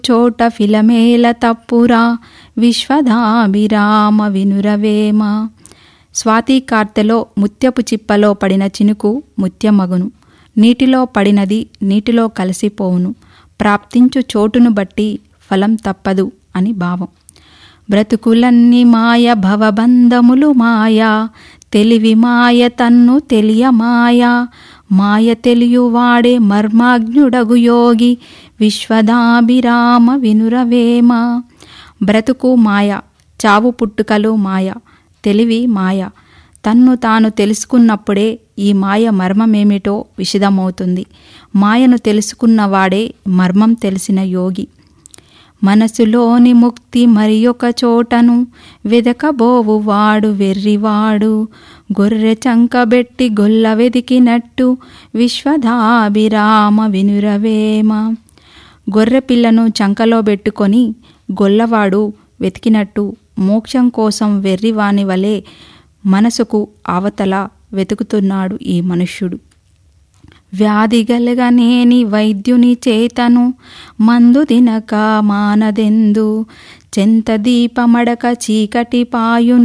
చోట ఫిలమేల తప్పురా విశ్వధాభిరామ వినురవేమ స్వాతి కార్తెలో ముత్యపు చిప్పలో పడిన చినుకు ముత్యమగును నీటిలో పడినది నీటిలో కలిసిపోవును ప్రాప్తించు చోటును బట్టి ఫలం తప్పదు అని భావం బ్రతుకులన్నీ మాయ భవబంధములు మాయా తెలివి మాయ తన్ను తెలియ మాయా మాయ తెలియువాడే మర్మాజ్ఞుడగు యోగి విశ్వదాభిరామ వినురవేమ బ్రతుకు మాయ చావు పుట్టుకలు మాయ తెలివి మాయ తన్ను తాను తెలుసుకున్నప్పుడే ఈ మాయ మర్మమేమిటో విషదమవుతుంది మాయను తెలుసుకున్నవాడే మర్మం తెలిసిన యోగి మనసులోని ముక్తి మరి ఒక చోటను వెదకబోవు వాడు వెర్రివాడు గొర్రె చంకబెట్టి గొల్ల వెదికినట్టు విశ్వధాభిరామ వినురవేమ గొర్రె పిల్లను చంకలో పెట్టుకొని గొల్లవాడు వెతికినట్టు మోక్షం కోసం వెర్రివాని వలె మనసుకు అవతల వెతుకుతున్నాడు ఈ మనుష్యుడు వ్యాధి గలగనేని వైద్యుని చేతను మందు తినక మానదెందు చెంత దీపమడక చీకటి పాయున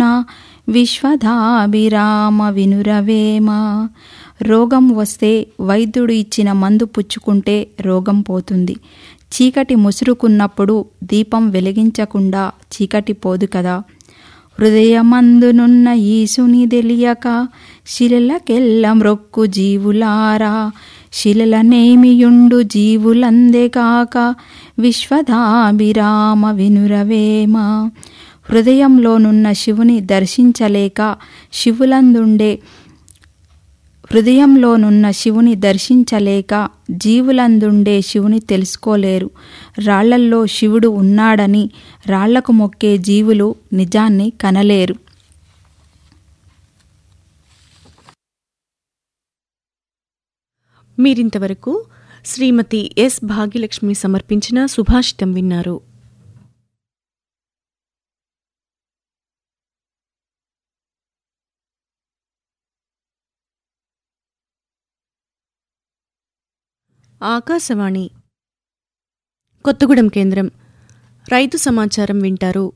విశ్వధాభిరామ వినురవేమ రోగం వస్తే వైద్యుడు ఇచ్చిన మందు పుచ్చుకుంటే రోగం పోతుంది చీకటి ముసురుకున్నప్పుడు దీపం వెలిగించకుండా చీకటి పోదు కదా హృదయమందునున్న ఈసుని తెలియక శిలలకెల్ల మ్రొక్కు జీవులారా శిలలనేమియుండు జీవులందెగాక విశ్వధాభిరామ వినురవేమ హృదయంలోనున్న శివుని దర్శించలేక శివులందుండే హృదయంలోనున్న శివుని దర్శించలేక జీవులందుండే శివుని తెలుసుకోలేరు రాళ్లల్లో శివుడు ఉన్నాడని రాళ్లకు మొక్కే జీవులు నిజాన్ని కనలేరు మీరింతవరకు శ్రీమతి ఎస్ భాగ్యలక్ష్మి సమర్పించిన సుభాషితం విన్నారు ఆకాశవాణి కొత్తగూడెం కేంద్రం రైతు సమాచారం వింటారు